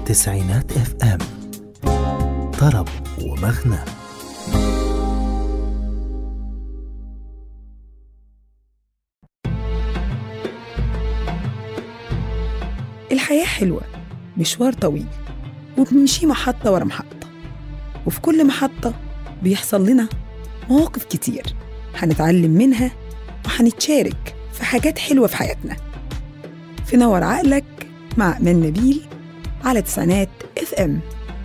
تسعينات اف ام طرب ومغنى الحياة حلوة مشوار طويل وبنمشي محطة ورا محطة وفي كل محطة بيحصل لنا مواقف كتير هنتعلم منها وهنتشارك في حاجات حلوة في حياتنا في نور عقلك مع أمان نبيل على تسعينات اف ام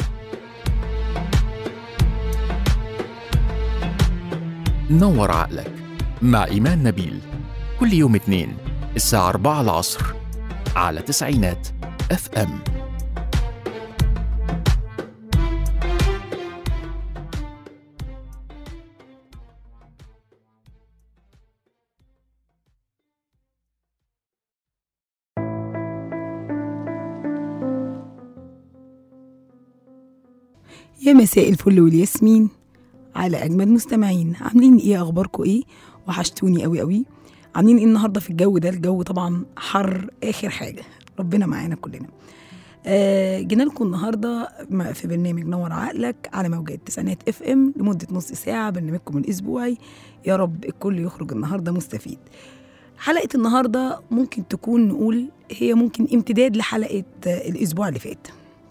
نور عقلك مع إيمان نبيل كل يوم اثنين الساعة 4 العصر على تسعينات اف ام يا مساء الفل والياسمين على اجمل مستمعين عاملين ايه اخباركم ايه وحشتوني قوي قوي عاملين ايه النهارده في الجو ده الجو طبعا حر اخر حاجه ربنا معانا كلنا آه جينا لكم النهارده م- في برنامج نور عقلك على موجات تسعينات اف ام لمده نص ساعه برنامجكم الاسبوعي يا رب الكل يخرج النهارده مستفيد حلقه النهارده ممكن تكون نقول هي ممكن امتداد لحلقه آه، الاسبوع اللي فات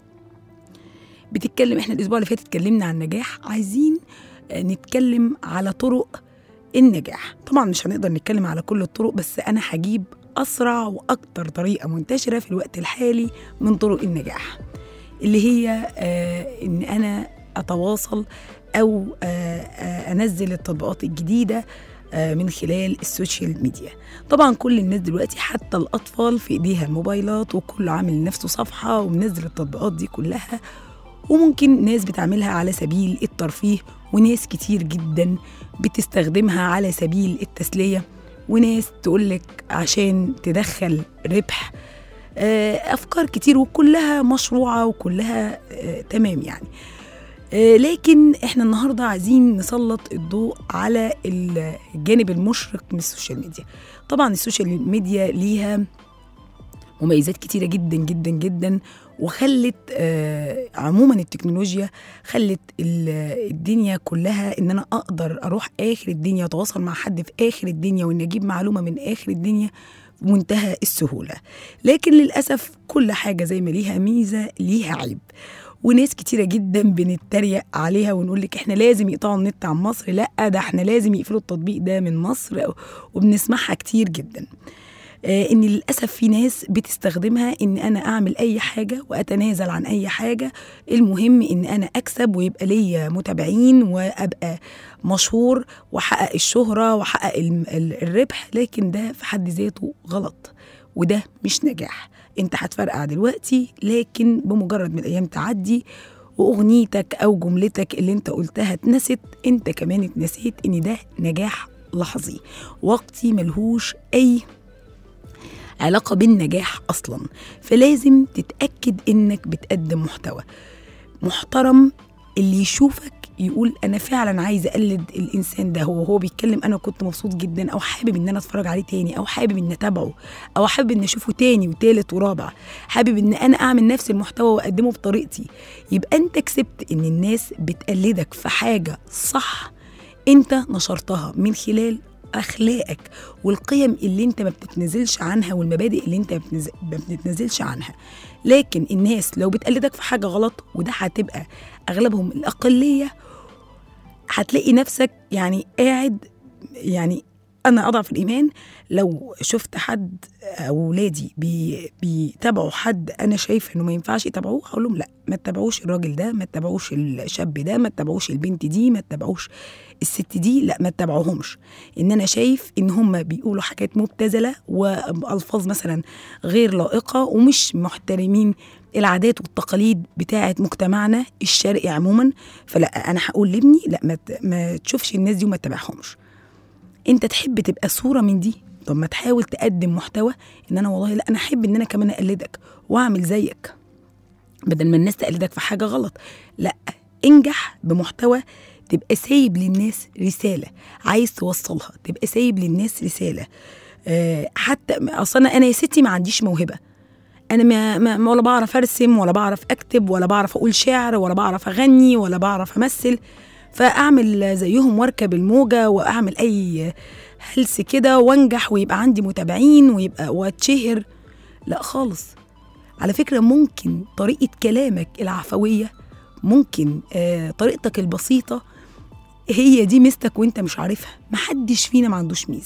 بتتكلم احنا الاسبوع اللي فات اتكلمنا عن النجاح عايزين آه، نتكلم على طرق النجاح طبعا مش هنقدر نتكلم على كل الطرق بس انا هجيب اسرع واكتر طريقه منتشره في الوقت الحالي من طرق النجاح اللي هي آه ان انا اتواصل او آه آه انزل التطبيقات الجديده آه، من خلال السوشيال ميديا طبعا كل الناس دلوقتي حتى الاطفال في ايديها الموبايلات وكل عامل لنفسه صفحه ومنزل التطبيقات دي كلها وممكن ناس بتعملها على سبيل الترفيه وناس كتير جدا بتستخدمها على سبيل التسلية وناس تقولك عشان تدخل ربح آه، أفكار كتير وكلها مشروعة وكلها آه، تمام يعني آه، لكن احنا النهاردة عايزين نسلط الضوء على الجانب المشرق من السوشيال ميديا طبعا السوشيال ميديا ليها مميزات كتيرة جدا جدا جدا وخلت آه عموما التكنولوجيا خلت ال- الدنيا كلها ان انا اقدر اروح اخر الدنيا اتواصل مع حد في اخر الدنيا وان اجيب معلومه من اخر الدنيا بمنتهى السهوله لكن للاسف كل حاجه زي ما ليها ميزه ليها عيب وناس كتيرة جدا بنتريق عليها ونقول لك احنا لازم يقطعوا النت عن مصر لا ده احنا لازم يقفلوا التطبيق ده من مصر وبنسمعها كتير جدا آه، ان للاسف في ناس بتستخدمها ان انا اعمل اي حاجه واتنازل عن اي حاجه المهم ان انا اكسب ويبقى ليا متابعين وابقى مشهور واحقق الشهره واحقق الم- ال- الربح لكن ده في حد ذاته غلط وده مش نجاح انت هتفرقع دلوقتي لكن بمجرد من الايام تعدي واغنيتك او جملتك اللي انت قلتها اتنست انت كمان اتنسيت ان ده نجاح لحظي وقتي ملهوش اي علاقة بالنجاح أصلا فلازم تتأكد إنك بتقدم محتوى محترم اللي يشوفك يقول أنا فعلا عايز أقلد الإنسان ده هو هو بيتكلم أنا كنت مبسوط جدا أو حابب إن أنا أتفرج عليه تاني أو حابب إن أتابعه أو حابب إن أشوفه تاني وتالت ورابع حابب إن أنا أعمل نفس المحتوى وأقدمه بطريقتي يبقى أنت كسبت إن الناس بتقلدك في حاجة صح أنت نشرتها من خلال اخلاقك والقيم اللي انت ما بتتنزلش عنها والمبادئ اللي انت ما بتنز- ما بتتنزلش عنها لكن الناس لو بتقلدك في حاجه غلط وده هتبقى اغلبهم الاقليه هتلاقي نفسك يعني قاعد يعني انا اضعف الايمان لو شفت حد اولادي بي بيتابعوا حد انا شايفه انه ما ينفعش يتابعوه هقول لهم لا ما تتابعوش الراجل ده ما تتابعوش الشاب ده ما تتابعوش البنت دي ما تتابعوش الست دي لا ما تتابعوهمش ان انا شايف ان هم بيقولوا حاجات مبتذله والفاظ مثلا غير لائقه ومش محترمين العادات والتقاليد بتاعه مجتمعنا الشرقي عموما فلا انا هقول لابني لا ما, ت- ما تشوفش الناس دي وما تتابعهمش انت تحب تبقى صوره من دي طب ما تحاول تقدم محتوى ان انا والله لا انا احب ان انا كمان اقلدك واعمل زيك بدل ما الناس تقلدك في حاجه غلط لا انجح بمحتوى تبقى سايب للناس رساله عايز توصلها تبقى سايب للناس رساله أه حتى اصلا انا يا ستي ما عنديش موهبه انا ما, ما ما- ولا بعرف ارسم ولا بعرف اكتب ولا بعرف اقول شعر ولا بعرف اغني ولا بعرف امثل فاعمل زيهم واركب الموجه واعمل اي هلس كده وانجح ويبقى عندي متابعين ويبقى واتشهر لا خالص على فكره ممكن طريقه كلامك العفويه ممكن آه طريقتك البسيطه هي دي ميزتك وانت مش عارفها محدش فينا ما عندوش ميزه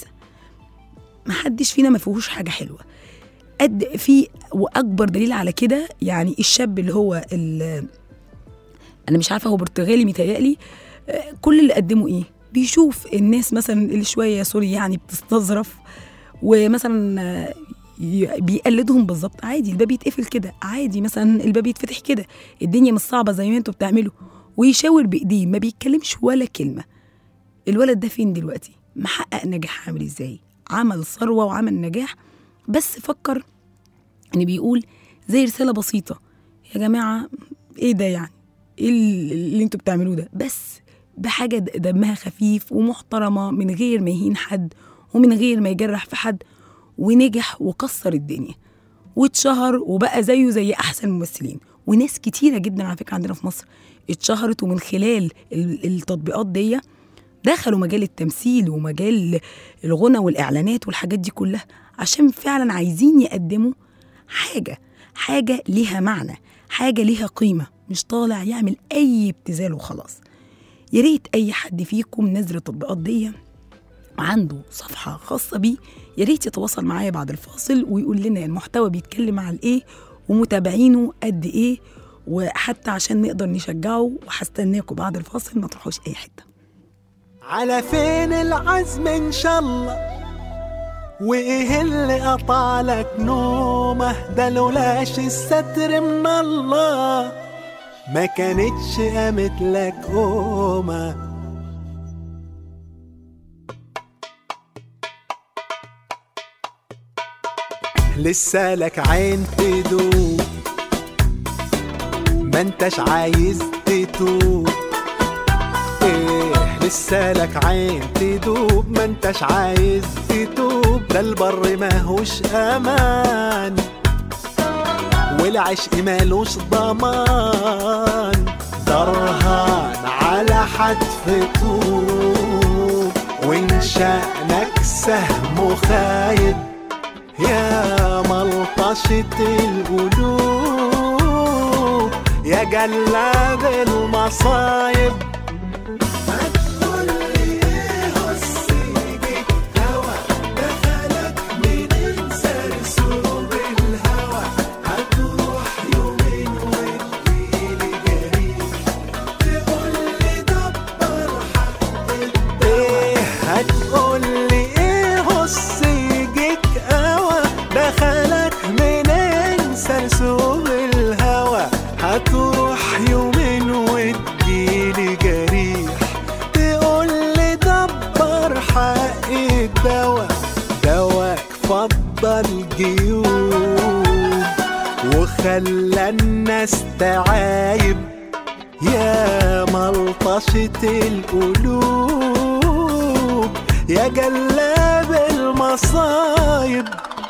محدش فينا ما فيهوش حاجه حلوه قد في واكبر دليل على كده يعني الشاب اللي هو ال- انا مش عارفه هو برتغالي متهيألي آه، كل اللي قدمه ايه بيشوف الناس مثلا اللي شويه سوري يعني بتستظرف ومثلا آه، ي- بيقلدهم بالظبط عادي الباب يتقفل كده عادي مثلا الباب يتفتح كده الدنيا مش صعبه زي ما انتوا بتعملوا ويشاور بايديه ما بيتكلمش ولا كلمه الولد ده فين دلوقتي محقق نجاح عامل ازاي عمل ثروه وعمل نجاح بس فكر ان بيقول زي رساله بسيطه يا جماعه ايه ده يعني ايه اللي انتوا بتعملوه ده بس بحاجه د- دمها خفيف ومحترمه من غير ما يهين حد ومن غير ما يجرح في حد ونجح وكسر الدنيا واتشهر وبقى زيه زي احسن الممثلين وناس كتيره جدا على فكره عندنا في مصر اتشهرت ومن خلال ال- التطبيقات دي دخلوا مجال التمثيل ومجال الغنى والاعلانات والحاجات دي كلها عشان فعلا عايزين يقدموا حاجه حاجه ليها معنى حاجه ليها قيمه مش طالع يعمل اي ابتذال وخلاص يا ريت اي حد فيكم نزل التطبيقات دي عنده صفحة خاصة بيه يا ريت يتواصل معايا بعد الفاصل ويقول لنا المحتوى بيتكلم عن ايه ومتابعينه قد ايه وحتى عشان نقدر نشجعه وهستناكم بعد الفاصل ما تروحوش اي حتة على فين العزم ان شاء الله وايه اللي قطع لك نومه ده لولاش الستر من الله ما كانتش قامت لك قومه لسه لك عين تدوب ما انتش عايز تتوب ايه لسه لك عين تدوب ما انتش عايز تتوب ده البر ماهوش امان والعشق مالوش ضمان درهان على حتف طوب وان شأنك سهم خايب يا ملطشة القلوب يا جلاد المصايب ايه هتقولي ايه هص يجيك قوى دخلك منين سرسوب الهوى هتروح يومين وتجيلي جريح تقولي دبر حق الدواء دواك فضل جيوب وخلى الناس تعايب يا ملطشة القلوب يا جلاب المصايب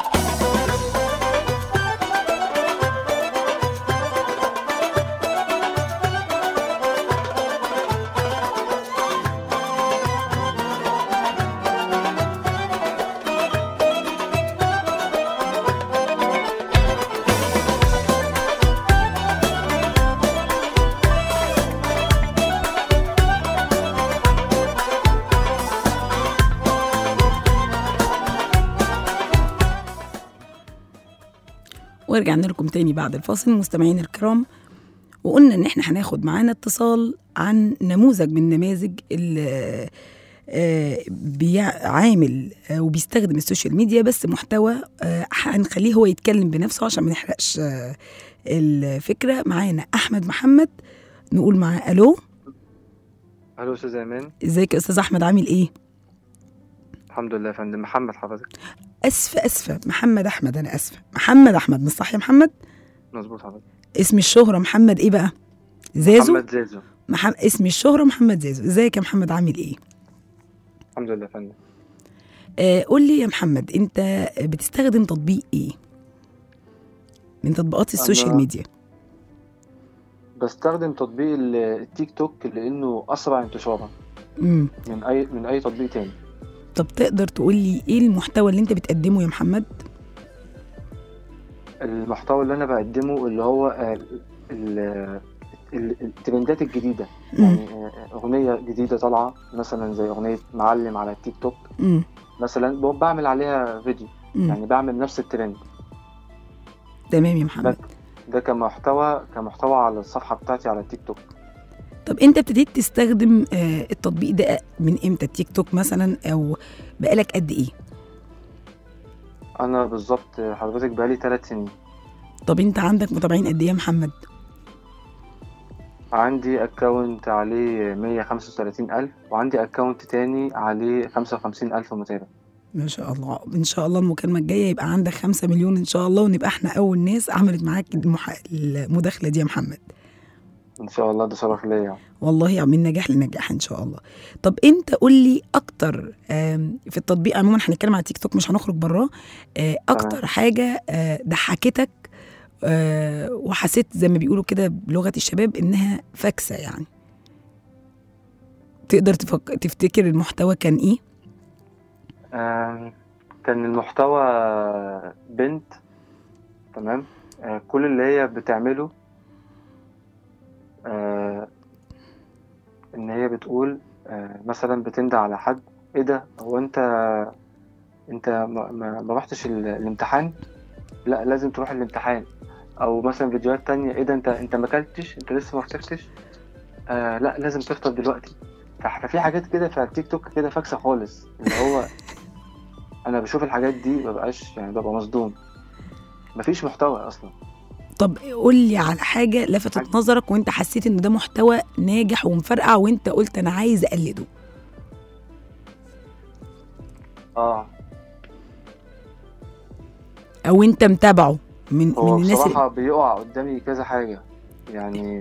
ورجعنا لكم تاني بعد الفاصل مستمعين الكرام وقلنا ان احنا هناخد معانا اتصال عن نموذج من نماذج اللي آه، بيع- عامل آه، وبيستخدم السوشيال ميديا بس محتوى آه، هنخليه هو يتكلم بنفسه عشان ما نحرقش آه، الفكره معانا احمد محمد نقول معاه الو الو استاذ ايمان ازيك يا استاذ احمد عامل ايه الحمد لله يا فندم محمد حضرتك اسفه اسفه محمد احمد انا اسفه محمد احمد مش صح يا محمد مظبوط حضرتك اسم الشهره محمد ايه بقى زازو محمد زازو محمد اسم الشهرة محمد زازو ازيك يا محمد عامل ايه الحمد لله يا فندم آه قول لي يا محمد انت بتستخدم تطبيق ايه من تطبيقات السوشيال أنا- ميديا بستخدم تطبيق ال- التيك توك لانه اسرع انتشارا امم من اي من اي تطبيق تاني طب تقدر تقول لي ايه المحتوى اللي انت بتقدمه يا محمد المحتوى اللي انا بقدمه اللي هو آه، ال- ال- الترندات الجديده مم. يعني آه، اغنيه جديده طالعه مثلا زي اغنيه معلم على التيك توك امم مثلا ب- بعمل عليها فيديو امم يعني بعمل نفس الترند تمام يا محمد ده كمحتوى كمحتوى على الصفحه بتاعتي على التيك توك طب انت ابتديت تستخدم آه، التطبيق ده من امتى التيك توك مثلا او بقالك قد ايه انا بالظبط حضرتك بقالي ثلاث سنين طب انت عندك متابعين قد ايه يا محمد عندي اكونت عليه 135 ألف وعندي اكونت تاني عليه 55 ألف متابع ما شاء الله ان شاء الله المكالمه الجايه يبقى عندك خمسة مليون ان شاء الله ونبقى احنا اول ناس عملت معاك المح... المداخله دي يا محمد ان شاء الله ده شرف ليا يعني. والله من نجاح لنجاح ان شاء الله طب انت قول لي اكتر آم، في التطبيق عموما هنتكلم على تيك توك مش هنخرج براه آه، اكتر حاجه آه، ضحكتك آه، وحسيت زي ما بيقولوا كده بلغه الشباب انها فاكسه يعني تقدر تفك... تفتكر المحتوى كان ايه آم، كان المحتوى بنت تمام آه، كل اللي هي بتعمله آه، ان هي بتقول آه، مثلا بتندى على حد ايه ده هو انت انت ما, ما, ما رحتش ال- الامتحان لا لازم تروح الامتحان او مثلا فيديوهات تانية ايه ده انت انت ما اكلتش انت لسه ما فطرتش آه لا لازم تفطر دلوقتي فح- ففي حاجات كده في التيك توك كده فاكسه خالص اللي هو انا بشوف الحاجات دي مبقاش يعني ببقى مصدوم مفيش محتوى اصلا طب قول لي على حاجه لفتت نظرك وانت حسيت ان ده محتوى ناجح ومفرقع وانت قلت انا عايز اقلده اه او انت متابعه من هو من الناس اللي- بصراحة بيقع قدامي كذا حاجة يعني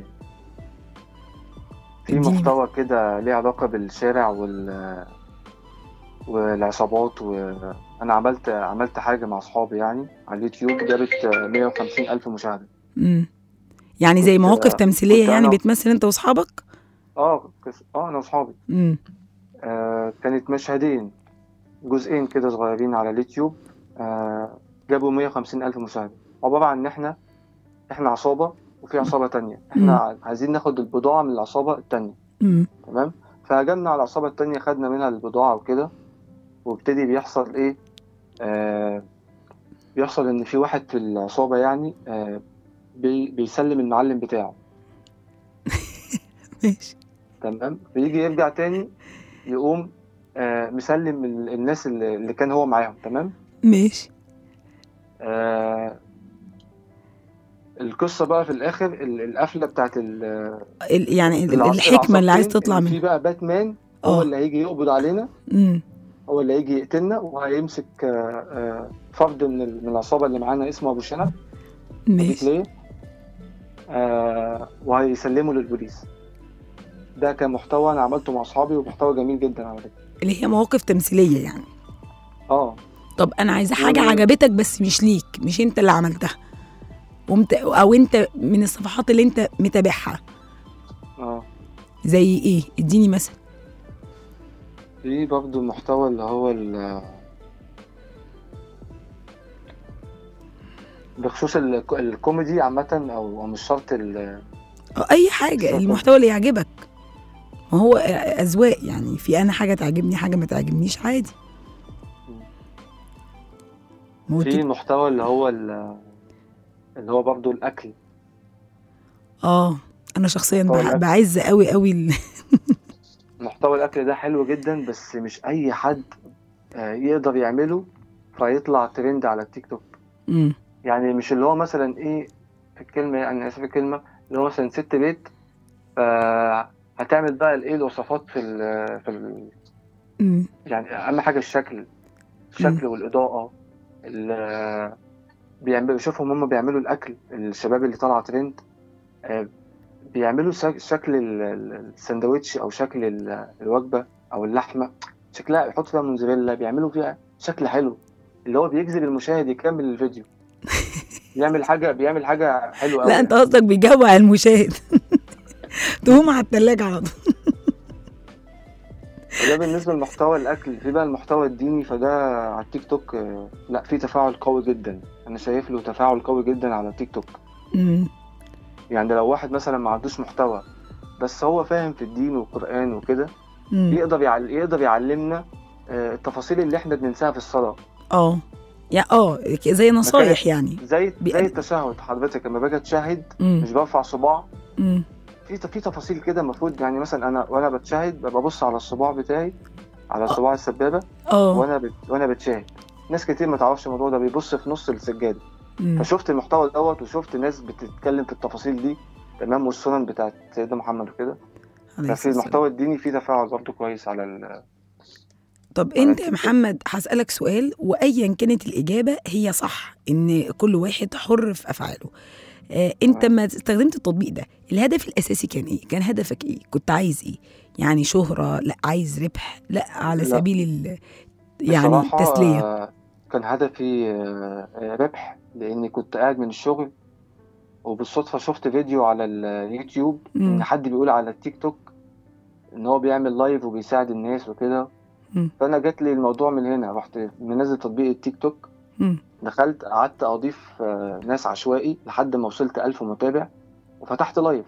في اديني محتوى كده ليه علاقة بالشارع وال والعصابات وأنا عملت عملت حاجة مع أصحابي يعني على اليوتيوب جابت 150 ألف مشاهدة مم. يعني زي كنت- مواقف تمثيليه كنت يعني أنا- بتمثل انت واصحابك اه كس- اه أنا وأصحابي امم آه كانت مشهدين جزئين كده صغيرين على اليوتيوب آه جابوا 150 ألف مشاهدة عبارة عن إن إحنا إحنا عصابة وفي عصابة تانية إحنا عايزين ناخد البضاعة من العصابة التانية امم تمام فهجمنا على العصابة التانية خدنا منها البضاعة وكده وابتدي بيحصل إيه آه بيحصل إن في واحد في العصابة يعني آه بي بيسلم المعلم بتاعه ماشي تمام فيجي يرجع تاني يقوم آه مسلم ال- الناس اللي اللي كان هو معاهم تمام ماشي آه القصة بقى في الآخر ال- القفلة بتاعت ال- ال- يعني ال- العص- الحكمه اللي عايز العصابتين تطلع إن في منها بقى باتمان هو اه اللي هيجي يقبض علينا امم هو اللي هيجي يقتلنا وهيمسك آه، آه، فرد من ال- من العصابة اللي معانا اسمه أبو شنب ماشي ليه آه وهيسلمه للبوليس ده كان محتوى أنا عملته مع أصحابي ومحتوى جميل جدا على فكرة اللي هي مواقف تمثيليه يعني اه طب انا عايزه حاجه و- عجبتك بس مش ليك مش انت اللي عملتها ومت... او انت من الصفحات اللي انت متابعها اه زي ايه اديني مثلا في برضه محتوى اللي هو ال بخصوص ال- الكوميدي عامة أو أو مش شرط ال أو اي حاجه بالظبط. المحتوى اللي يعجبك ما هو اذواق يعني في انا حاجه تعجبني حاجه ما تعجبنيش عادي ما هو في تيك- محتوى اللي هو ال- اللي هو برضه الأكل اه انا شخصيا محتوى بع- الأكل. بعز قوي قوي ال... محتوى الأكل ده حلو جدا بس مش أي حد آه، يقدر يعمله فيطلع ترند على التيك توك مم. يعني مش اللي هو مثلا ايه في الكلمة يعني اسف الكلمة اللي هو مثلا ست بيت فهتعمل بقى الايه الوصفات في ال في ال مم. يعني اهم حاجة الشكل الشكل والإضاءة ال- بيعملوا شوفهم هم بيعملوا الأكل الشباب اللي طالعة ترند آه، بيعملوا شك- شكل ال- ال- السندوتش أو شكل ال- الوجبة أو اللحمة شكلها يحط فيها موزاريلا بيعملوا فيها شكل حلو اللي هو بيجذب المشاهد يكمل الفيديو بيعمل حاجه بيعمل حاجه حلوه قوي لا انت قصدك بيجوع المشاهد تقوم على التلاجة على طول ده بالنسبه لمحتوى الاكل في بقى المحتوى الديني فده على التيك توك آه، لا في تفاعل قوي جدا انا شايف له تفاعل قوي جدا على التيك توك مم. يعني لو واحد مثلا ما عندوش محتوى بس هو فاهم في الدين والقران وكده مم. يقدر يعل... يقدر يعلمنا آه، التفاصيل اللي احنا بننساها في الصلاه اه يا اه زي نصايح يعني زي بي- زي التشهد حضرتك لما باجي اتشهد مم. مش برفع صباع مم. في في تفاصيل كده المفروض يعني مثلا انا وانا بتشاهد ببقى ببص على الصباع بتاعي على صباع السبابه اه وانا بت... وانا بتشاهد ناس كتير ما تعرفش الموضوع ده بيبص في نص السجاده مم. فشفت المحتوى دوت وشفت ناس بتتكلم في التفاصيل دي تمام والسنن بتاعت سيدنا محمد وكده عليه ففي الصلاة والسلام. المحتوى الديني فيه تفاعل برضه كويس على ال... طب على انت يا التيك توك. محمد هسألك سؤال وايا كانت الاجابه هي صح ان كل واحد حر في افعاله آه انت تمام. ما استخدمت التطبيق ده الهدف الاساسي كان ايه كان هدفك ايه كنت عايز ايه يعني شهره لا عايز ربح لا على لا. سبيل ال يعني بصراحة، تسليه آه، كان هدفي آه، آه، ربح لاني كنت قاعد من الشغل وبالصدفه شفت فيديو على اليوتيوب مم. ان حد بيقول على التيك توك ان هو بيعمل لايف وبيساعد الناس وكده مم. فانا جات لي الموضوع من هنا رحت منزل تطبيق التيك توك مم. دخلت قعدت اضيف آه، ناس عشوائي لحد ما وصلت ألف متابع وفتحت لايف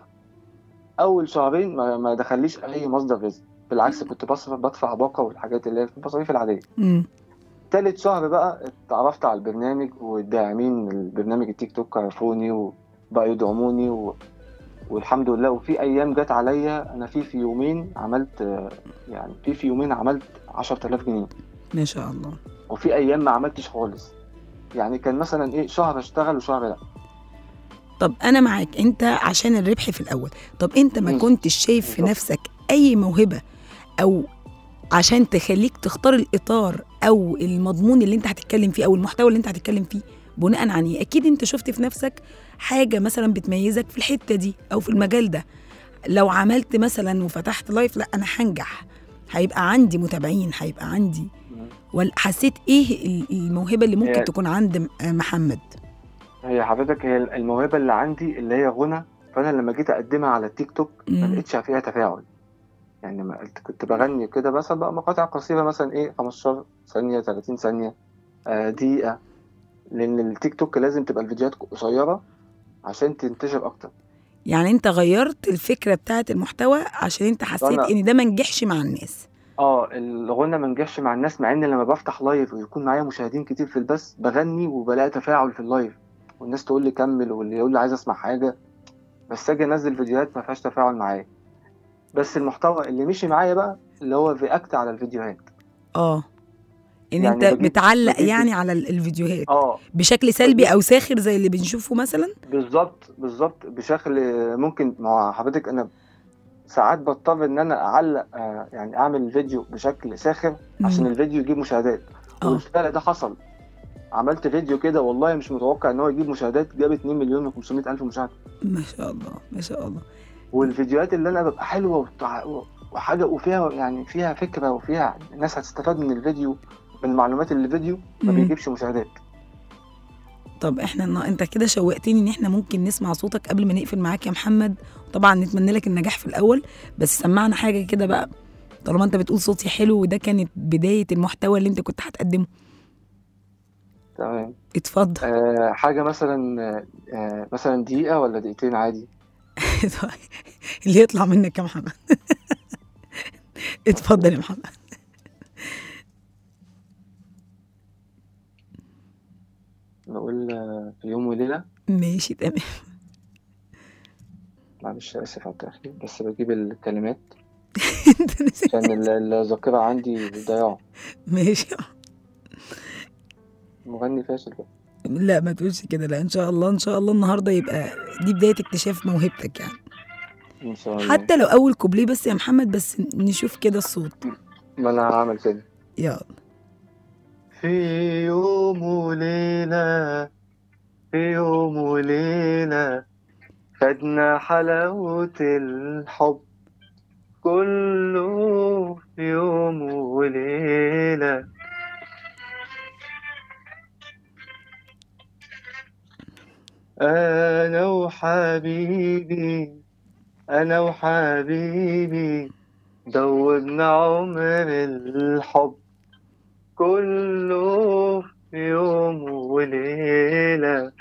اول شهرين ما, ما دخليش اي مصدر رزق بالعكس كنت بصرف بدفع باقه والحاجات اللي هي المصاريف العاديه مم. تالت شهر بقى اتعرفت على البرنامج والداعمين البرنامج التيك توك عرفوني وبقوا يدعموني و... والحمد لله وفي ايام جت عليا انا في في يومين عملت آه، يعني في في يومين عملت 10000 جنيه ما شاء الله وفي ايام ما عملتش خالص يعني كان مثلا ايه شهر اشتغل وشهر لا طب انا معاك انت عشان الربح في الاول طب انت ما مم. كنتش شايف في بالظبط. نفسك اي موهبه او عشان تخليك تختار الاطار او المضمون اللي انت هتتكلم فيه او المحتوى اللي انت هتتكلم فيه بناء عن ايه اكيد انت شفت في نفسك حاجه مثلا بتميزك في الحته دي او في المجال ده لو عملت مثلا وفتحت لايف لا انا هنجح هيبقى عندي متابعين هيبقى عندي ولا حسيت ايه ال- الموهبه اللي ممكن هي- تكون عند م- محمد هي حضرتك هي الموهبه اللي عندي اللي هي غنى فانا لما جيت اقدمها على التيك توك ما مم. لقيتش فيها تفاعل يعني ما قلت- كنت بغني كده بس بقى مقاطع قصيره مثلا ايه 15 ثانيه 30 ثانيه آه، دقيقه لان التيك توك لازم تبقى الفيديوهات قصيره عشان تنتشر اكتر يعني انت غيرت الفكره بتاعت المحتوى عشان انت حسيت أنا- ان ده ما نجحش مع الناس اه الغنى ما نجحش مع الناس مع ان لما بفتح لايف ويكون معايا مشاهدين كتير في البث بغني وبلاقي تفاعل في اللايف والناس تقول لي كمل واللي يقول لي عايز اسمع حاجه بس اجي انزل فيديوهات ما فيهاش تفاعل معايا بس المحتوى اللي مشي معايا بقى اللي هو رياكت على الفيديوهات اه ان يعني انت بجيب- بتعلق بجيب- يعني على ال- الفيديوهات اه بشكل سلبي بجيب- او ساخر زي اللي بنشوفه مثلا بالظبط بالظبط بشكل ممكن مع حضرتك انا ساعات بضطر ان انا اعلق آه، يعني اعمل فيديو بشكل ساخر عشان مم. الفيديو يجيب مشاهدات اه والفعل ده حصل عملت فيديو كده والله مش متوقع ان هو يجيب مشاهدات جاب 2 مليون و500 الف مشاهده ما شاء الله ما شاء الله والفيديوهات اللي انا ببقى حلوه وبتاع- وحاجه وفيها يعني فيها فكره وفيها الناس هتستفاد من الفيديو من المعلومات اللي الفيديو ما مم. بيجيبش مشاهدات طب احنا النا- انت كده شوقتني ان احنا ممكن نسمع صوتك قبل ما نقفل معاك يا محمد طبعا نتمنى لك النجاح في الاول بس سمعنا حاجه كده بقى طالما انت بتقول صوتي حلو وده كانت بدايه المحتوى اللي انت كنت هتقدمه تمام اتفضل آه حاجه مثلا آه مثلا دقيقه ولا دقيقتين عادي اللي يطلع منك يا محمد اتفضل يا محمد نقول آه، في يوم وليله ماشي تمام معلش اسف على التاخير بس بجيب الكلمات انت نسيت. عشان ال- الذاكره عندي ضياع ماشي مغني فاشل بقى. لا ما تقولش كده لا ان شاء الله ان شاء الله النهارده يبقى دي بدايه اكتشاف موهبتك يعني ان شاء الله حتى لو اول كوبليه بس يا محمد بس نشوف كده الصوت ما انا هعمل كده يلا في يوم وليلة في يوم وليلة خدنا حلاوة الحب كله في يوم وليلة أنا وحبيبي أنا وحبيبي دوبنا عمر الحب كله في يوم وليلة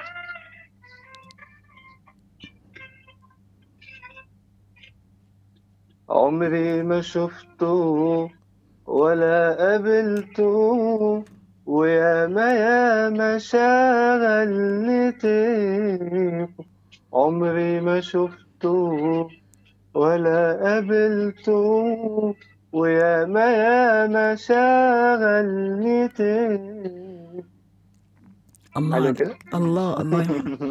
عمري ما شفته ولا قابلته وياما ياما شغلني طيبه عمري ما شفته ولا قابلته وياما ياما شغلني طيبه الله حلو عليك. كده؟ الله الله يا محمد.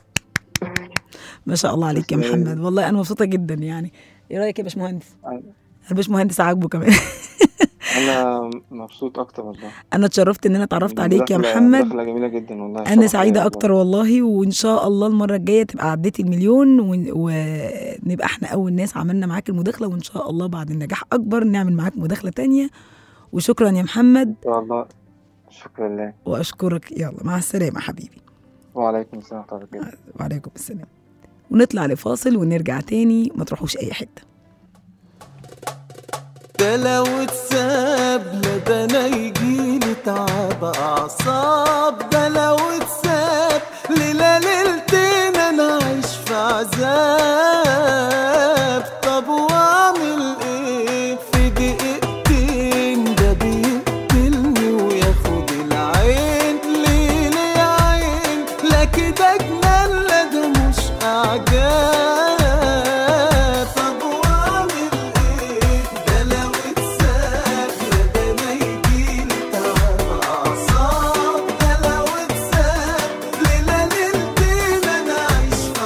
ما شاء الله عليك يا تسلم. محمد والله انا مبسوطه جدا يعني ايه رايك يا باشمهندس أيوة. الباشمهندس عاجبه كمان أنا مبسوط أكتر والله انا اتشرفت ان انا اتعرفت عليك يا مداخلة- محمد مداخلة جميلة جدا والله انا شرف سعيده ليا اكتر والله وان شاء الله المره الجايه تبقى عديت المليون ون- ونبقى احنا اول ناس عملنا معاك المداخله وان شاء الله بعد النجاح اكبر نعمل معاك مداخله تانية وشكرا يا محمد إن شاء الله شكرا لله واشكرك يلا مع السلامه حبيبي وعليكم السلام ورحمة الله وبركاته وعليكم السلام ونطلع لفاصل ونرجع تاني ما تروحوش اي حته ده لو اتساب لا ده انا يجيلي تعب اعصاب ده لو اتساب ليلة ليلتين انا عايش في عذاب طب واعمل ايه في دقيقتين ده بيقتلني وياخد العين ليه ليه يا عين لا كده جنان لا ده مش اعجاب طب واعمل ايه ده لو اتساب لا ده انا يجيلي تعب اعصاب ده لو اتساب ليلة ليلتين انا عايش في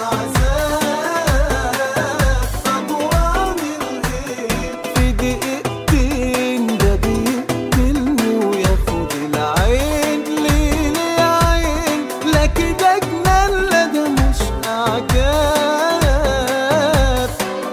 عذاب طب واعمل ايه في دقيقتين ده بيقتلني وياخد العين ليه ليه يا عين لا كده جنان لا ده مش اعجاب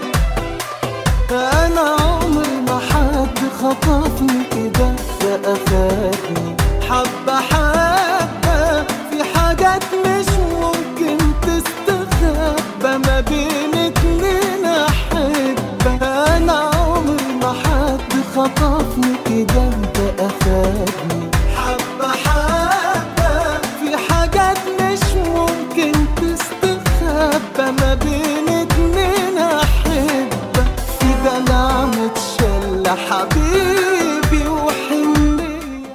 انا عمري ما حد خطفني كده ده اخدني حبه حبه في حاجات مش ممكن تستخبى ما بين اتنين احبه انا عمري ما حد خطفني كده ده اخدني حبه حبه في حاجات مش ممكن تستخبى ما بين اتنين احبه في ده نعمة شلة حبيبي وحنية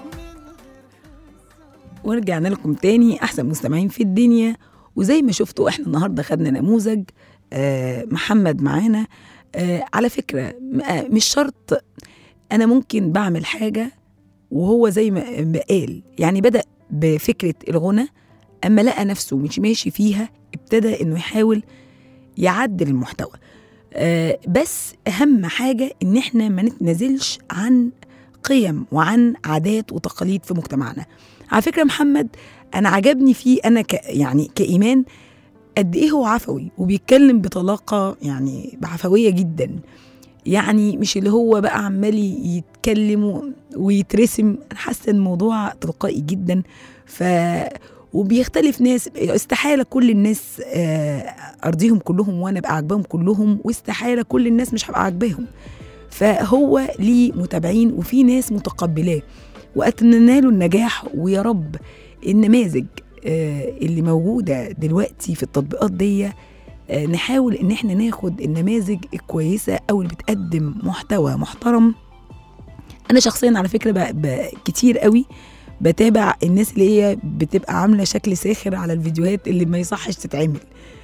ورجعنا لكم تاني احسن مستمعين في الدنيا وزي ما شفتوا احنا النهارده خدنا نموذج آه محمد معانا آه على فكره م- آه مش شرط انا ممكن بعمل حاجه وهو زي ما ما قال يعني بدا بفكره الغنى اما لقى نفسه مش ماشي فيها ابتدى انه يحاول يعدل المحتوى آه بس اهم حاجه ان احنا ما نتنازلش عن قيم وعن عادات وتقاليد في مجتمعنا على فكره محمد انا عجبني فيه انا ك يعني كايمان قد ايه هو عفوي وبيتكلم بطلاقه يعني بعفويه جدا يعني مش اللي هو بقى عمال يتكلم و- ويترسم انا حاسه ان الموضوع تلقائي جدا ف وبيختلف ناس استحاله كل الناس آه، ارضيهم كلهم وانا ابقى عاجباهم كلهم واستحاله كل الناس مش هبقى عاجباهم فهو ليه متابعين وفي ناس متقبلاه واتمنى له النجاح ويا رب النماذج آه، اللي موجوده دلوقتي في التطبيقات دي آه، نحاول ان احنا ناخد النماذج الكويسه او اللي بتقدم محتوى محترم انا شخصيا على فكره ب... ب... كتير قوي بتابع الناس اللي هي بتبقى عامله شكل ساخر على الفيديوهات اللي ما يصحش تتعمل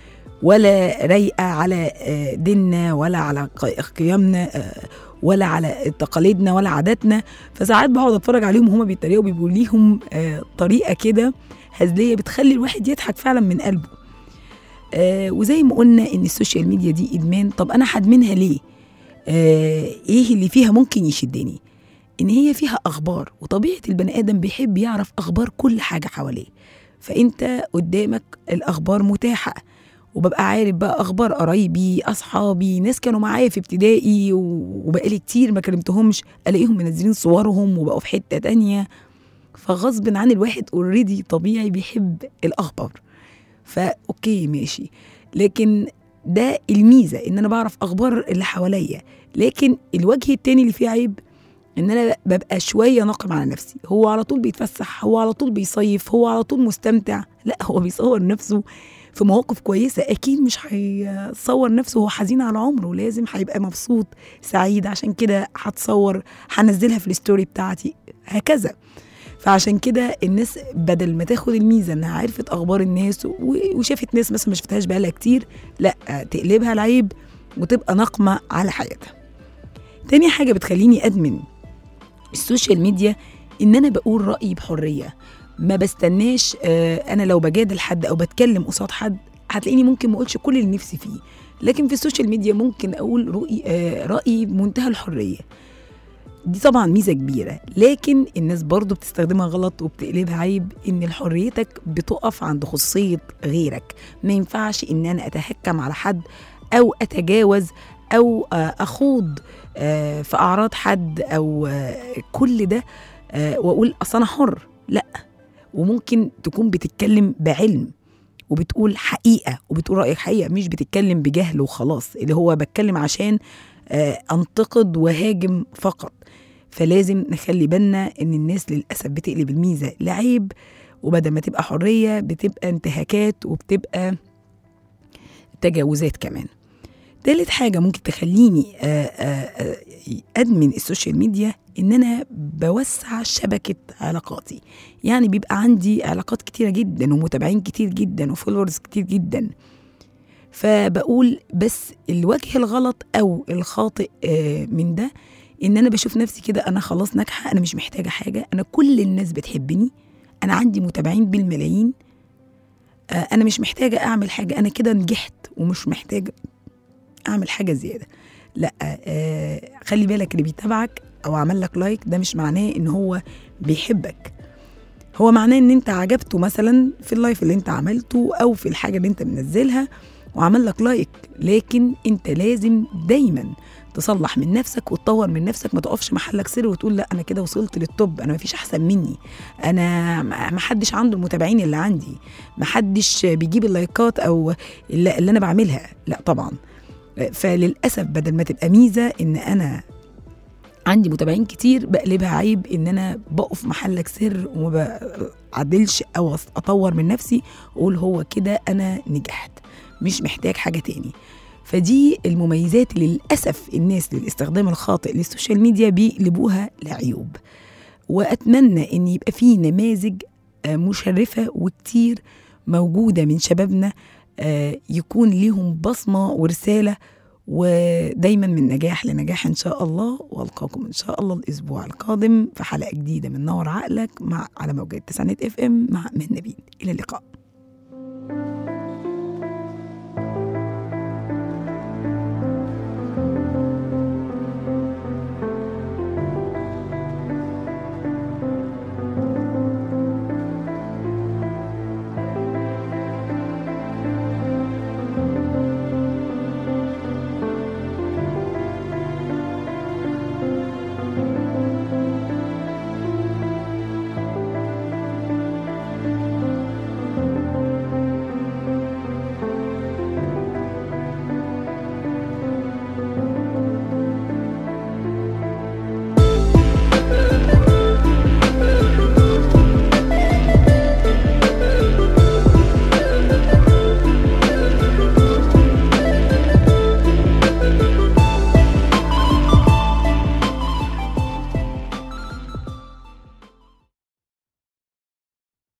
ولا رايقه على آه، ديننا ولا على ق- قيمنا آه، ولا على تقاليدنا ولا عاداتنا فساعات بقعد اتفرج عليهم وهما بيتريقوا بيبقوا ليهم آه، طريقه كده هزليه بتخلي الواحد يضحك فعلا من قلبه آه وزي ما قلنا ان السوشيال ميديا دي ادمان طب انا هدمنها ليه آه ايه اللي فيها ممكن يشدني ان هي فيها اخبار وطبيعه البني ادم بيحب يعرف اخبار كل حاجه حواليه فانت قدامك الاخبار متاحه وببقى عارف بقى اخبار قرايبي اصحابي ناس كانوا معايا في ابتدائي و- وبقالي كتير ما كلمتهمش الاقيهم منزلين صورهم وبقوا في حته تانية فغصب عن الواحد اوريدي طبيعي بيحب الاخبار فاوكي ماشي لكن ده الميزه ان انا بعرف اخبار اللي حواليا لكن الوجه التاني اللي فيه عيب ان انا ببقى شويه ناقم على نفسي هو على طول بيتفسح هو على طول بيصيف هو على طول مستمتع لا هو بيصور نفسه في مواقف كويسه اكيد مش هيصور نفسه هو حزين على عمره لازم هيبقى مبسوط سعيد عشان كده هتصور هنزلها في الستوري بتاعتي هكذا فعشان كده الناس بدل ما تاخد الميزه انها عرفت اخبار الناس و- وشافت ناس مثلا ما شفتهاش بقالها كتير لا تقلبها العيب وتبقى ناقمه على حياتها تاني حاجه بتخليني ادمن السوشيال ميديا ان انا بقول رايي بحريه ما بستناش آه، انا لو بجادل حد او بتكلم قصاد حد هتلاقيني ممكن ما اقولش كل اللي نفسي فيه لكن في السوشيال ميديا ممكن اقول رؤي آه، رايي بمنتهى الحريه دي طبعا ميزه كبيره لكن الناس برضو بتستخدمها غلط وبتقلبها عيب ان حريتك بتقف عند خصوصيه غيرك ما ينفعش ان انا اتهكم على حد او اتجاوز او آه، اخوض آه، في اعراض حد او آه، كل ده آه، واقول اصل انا حر لا وممكن تكون بتتكلم بعلم وبتقول حقيقه وبتقول رايك حقيقه مش بتتكلم بجهل وخلاص اللي هو بتكلم عشان آه، انتقد وهاجم فقط فلازم نخلي بالنا ان الناس للاسف بتقلب الميزه لعيب وبدل ما تبقى حريه بتبقى انتهاكات وبتبقى تجاوزات كمان تالت حاجة ممكن تخليني آه، آه، آه، أدمن السوشيال ميديا إن أنا بوسع شبكة علاقاتي يعني بيبقى عندي علاقات كتيرة جدا ومتابعين كتير جدا وفولورز كتير جدا فبقول بس الوجه الغلط أو الخاطئ آه، من ده إن أنا بشوف نفسي كده أنا خلاص ناجحة أنا مش محتاجة حاجة أنا كل الناس بتحبني أنا عندي متابعين بالملايين آه، أنا مش محتاجة أعمل حاجة أنا كده نجحت ومش محتاجة اعمل حاجه زياده لا آه خلي بالك اللي بيتابعك او عمل لك لايك ده مش معناه ان هو بيحبك هو معناه ان انت عجبته مثلا في اللايف اللي انت عملته او في الحاجه اللي انت منزلها وعمل لك لايك لكن انت لازم دايما تصلح من نفسك وتطور من نفسك ما تقفش محلك سر وتقول لا انا كده وصلت للتوب انا مفيش احسن مني انا ما حدش عنده المتابعين اللي عندي ما حدش بيجيب اللايكات او اللي, اللي انا بعملها لا طبعا فللاسف بدل ما تبقى ميزه ان انا عندي متابعين كتير بقلبها عيب ان انا بقف محلك سر وما بعدلش او اطور من نفسي واقول هو كده انا نجحت مش محتاج حاجه تاني فدي المميزات اللي للاسف الناس للاستخدام الخاطئ للسوشيال ميديا بيقلبوها لعيوب واتمنى ان يبقى في نماذج آه، مشرفه وكتير موجوده من شبابنا آه، يكون ليهم بصمه ورساله ودايما من نجاح لنجاح ان شاء الله والقاكم ان شاء الله الاسبوع القادم في حلقه جديده من نور عقلك مع على موجات تسعينات اف ام مع من نبيل الى اللقاء